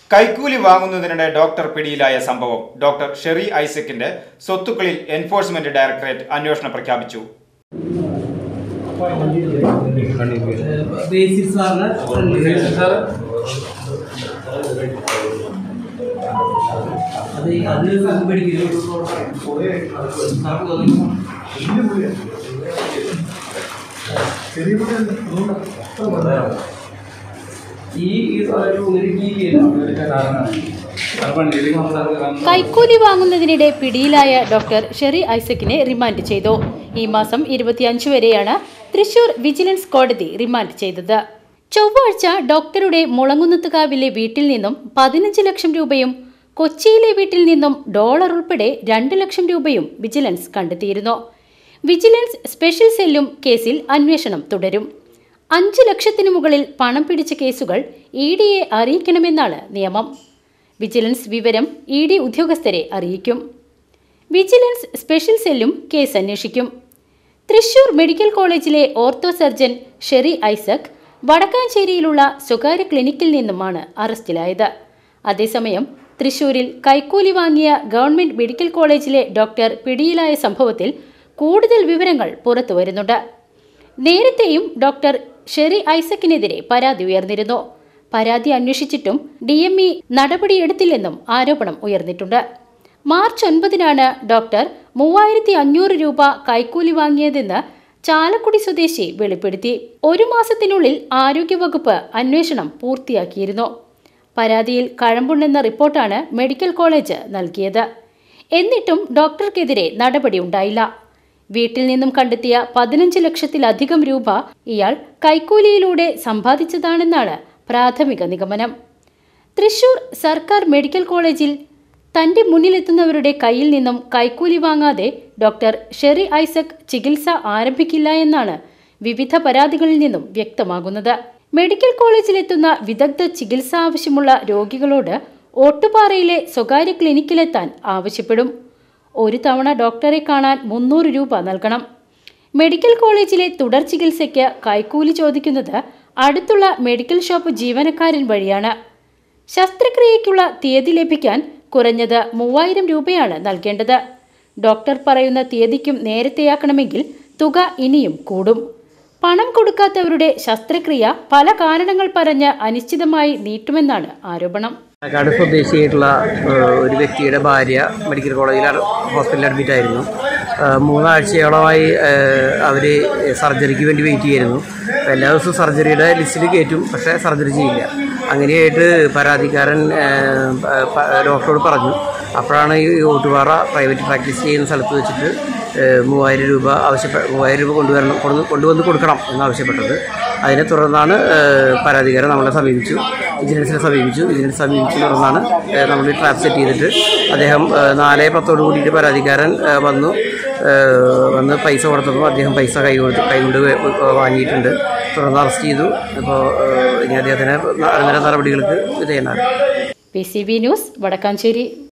കൈക്കൂലി വാങ്ങുന്നതിനിടെ ഡോക്ടർ പിടിയിലായ സംഭവം ഡോക്ടർ ഷെറി ഐസക്കിന്റെ സ്വത്തുക്കളിൽ എൻഫോഴ്സ്മെന്റ് ഡയറക്ടറേറ്റ് അന്വേഷണം പ്രഖ്യാപിച്ചു ബേസിക് സാറിന് അത് അത് പഠിക്കുന്നു ഈ ഈ റൂമിൽ ടി വി കൈക്കൂലി വാങ്ങുന്നതിനിടെ പിടിയിലായ ഡോക്ടർ ഷെറി ഐസക്കിനെ റിമാൻഡ് ചെയ്തു ഈ മാസം ഇരുപത്തിയഞ്ച് വരെയാണ് തൃശൂർ വിജിലൻസ് കോടതി റിമാൻഡ് ചെയ്തത് ചൊവ്വാഴ്ച ഡോക്ടറുടെ മുളങ്ങുന്നത്തുകാവിലെ വീട്ടിൽ നിന്നും പതിനഞ്ച് ലക്ഷം രൂപയും കൊച്ചിയിലെ വീട്ടിൽ നിന്നും ഡോളർ ഉൾപ്പെടെ രണ്ട് ലക്ഷം രൂപയും വിജിലൻസ് കണ്ടെത്തിയിരുന്നു വിജിലൻസ് സ്പെഷ്യൽ സെല്ലും കേസിൽ അന്വേഷണം തുടരും അഞ്ച് ലക്ഷത്തിനു മുകളിൽ പണം പിടിച്ച കേസുകൾ ഇ ഡിയെ അറിയിക്കണമെന്നാണ് നിയമം വിജിലൻസ് വിവരം ഇ ഡി ഉദ്യോഗസ്ഥരെ അറിയിക്കും വിജിലൻസ് സ്പെഷ്യൽ സെല്ലും കേസ് അന്വേഷിക്കും തൃശൂർ മെഡിക്കൽ കോളേജിലെ ഓർത്തോ സർജൻ ഷെറി ഐസക് വടക്കാഞ്ചേരിയിലുള്ള സ്വകാര്യ ക്ലിനിക്കിൽ നിന്നുമാണ് അറസ്റ്റിലായത് അതേസമയം തൃശൂരിൽ കൈക്കൂലി വാങ്ങിയ ഗവൺമെന്റ് മെഡിക്കൽ കോളേജിലെ ഡോക്ടർ പിടിയിലായ സംഭവത്തിൽ കൂടുതൽ വിവരങ്ങൾ പുറത്തുവരുന്നുണ്ട് നേരത്തെയും ഡോക്ടർ ഷെറി ഐസക്കിനെതിരെ പരാതി ഉയർന്നിരുന്നു പരാതി അന്വേഷിച്ചിട്ടും ഡി എം ഇ നടപടിയെടുത്തില്ലെന്നും ആരോപണം ഉയർന്നിട്ടുണ്ട് മാർച്ച് ഒൻപതിനാണ് ഡോക്ടർ മൂവായിരത്തി അഞ്ഞൂറ് രൂപ കൈക്കൂലി വാങ്ങിയതെന്ന് ചാലക്കുടി സ്വദേശി വെളിപ്പെടുത്തി ഒരു മാസത്തിനുള്ളിൽ ആരോഗ്യവകുപ്പ് അന്വേഷണം പൂർത്തിയാക്കിയിരുന്നു പരാതിയിൽ കഴമ്പുണ്ടെന്ന റിപ്പോർട്ടാണ് മെഡിക്കൽ കോളേജ് നൽകിയത് എന്നിട്ടും ഡോക്ടർക്കെതിരെ നടപടിയുണ്ടായില്ല വീട്ടിൽ നിന്നും കണ്ടെത്തിയ പതിനഞ്ച് ലക്ഷത്തിലധികം രൂപ ഇയാൾ കൈക്കൂലിയിലൂടെ സമ്പാദിച്ചതാണെന്നാണ് പ്രാഥമിക നിഗമനം തൃശൂർ സർക്കാർ മെഡിക്കൽ കോളേജിൽ തന്റെ മുന്നിലെത്തുന്നവരുടെ കയ്യിൽ നിന്നും കൈക്കൂലി വാങ്ങാതെ ഡോക്ടർ ഷെറി ഐസക് ചികിത്സ ആരംഭിക്കില്ല എന്നാണ് വിവിധ പരാതികളിൽ നിന്നും വ്യക്തമാകുന്നത് മെഡിക്കൽ കോളേജിലെത്തുന്ന വിദഗ്ധ ചികിത്സ ആവശ്യമുള്ള രോഗികളോട് ഓട്ടുപാറയിലെ സ്വകാര്യ ക്ലിനിക്കിലെത്താൻ ആവശ്യപ്പെടും ഒരു തവണ ഡോക്ടറെ കാണാൻ മുന്നൂറ് രൂപ നൽകണം മെഡിക്കൽ കോളേജിലെ തുടർ ചികിത്സയ്ക്ക് കൈക്കൂലി ചോദിക്കുന്നത് അടുത്തുള്ള മെഡിക്കൽ ഷോപ്പ് ജീവനക്കാരൻ വഴിയാണ് ശസ്ത്രക്രിയയ്ക്കുള്ള തീയതി ലഭിക്കാൻ കുറഞ്ഞത് മൂവായിരം രൂപയാണ് നൽകേണ്ടത് ഡോക്ടർ പറയുന്ന തീയതിക്കും നേരത്തെയാക്കണമെങ്കിൽ തുക ഇനിയും കൂടും പണം കൊടുക്കാത്തവരുടെ ശസ്ത്രക്രിയ പല കാരണങ്ങൾ പറഞ്ഞ് അനിശ്ചിതമായി നീട്ടുമെന്നാണ് ആരോപണം പാലക്കാട് സ്വദേശിയായിട്ടുള്ള ഏഹ്, ഒരു വ്യക്തിയുടെ ഭാര്യ മെഡിക്കൽ കോളേജിൽ അഡ- ഹോസ്പിറ്റലിൽ അഡ്മിറ്റ് ആയിരുന്നു ഏഹ്, മൂന്നാഴ്ചയോളമായി അവർ സർജറിക്ക് വേണ്ടി വെയിറ്റ് ചെയ്യായിരുന്നു അപ്പോൾ എല്ലാ ദിവസവും സർജറിയുടെ ലിസ്റ്റിൽ കയറ്റും പക്ഷേ സർജറി ചെയ്യില്ല അങ്ങനെയായിട്ട് പരാതിക്കാരൻ ഏഹ്, പ- പ- ഡോക്ടറോട് പറഞ്ഞു അപ്പോഴാണ് ഈ ഓട്ടുപാറ പ്രൈവറ്റ് പ്രാക്ടീസ് ചെയ്യുന്ന സ്ഥലത്ത് വെച്ചിട്ട് ഏഹ്, മൂവായിരം രൂപ ആവശ്യപ്പെ മൂവായിരം രൂപ കൊണ്ടുവരണം കൊണ്ടു കൊണ്ടുവന്ന് കൊടുക്കണം എന്നാവശ്യപ്പെട്ടത് അതിനെ തുടർന്നാണ് ഏഹ്, പരാതിക്കാരൻ നമ്മളെ സമീപിച്ചു വിജിലൻസിനെ സമീപിച്ചു വിജിലൻസ് സമീപിച്ചു തുടർന്നാണ് ഏഹ്, നമ്മൾ ഈ ട്രാപ്പ് സെറ്റ് ചെയ്തിട്ട് അദ്ദേഹം ഏഹ്, നാല് പത്തോട് കൂടിയിട്ട് പരാതിക്കാരൻ ഏഹ്, വന്നു ഏഹ്, വന്ന് പൈസ കൊടുത്തപ്പോൾ അദ്ദേഹം പൈസ കൈ കൊടുത്ത് കൈകൊണ്ട് വേ- വാങ്ങിയിട്ടുണ്ട് തുടർന്ന് അറസ്റ്റ് ചെയ്തു ഇപ്പോൾ ഇനി അദ്ദേഹത്തിന് അനന്തര നടപടികൾക്ക് വിധേയനാണ് P C B news Vadakkanchery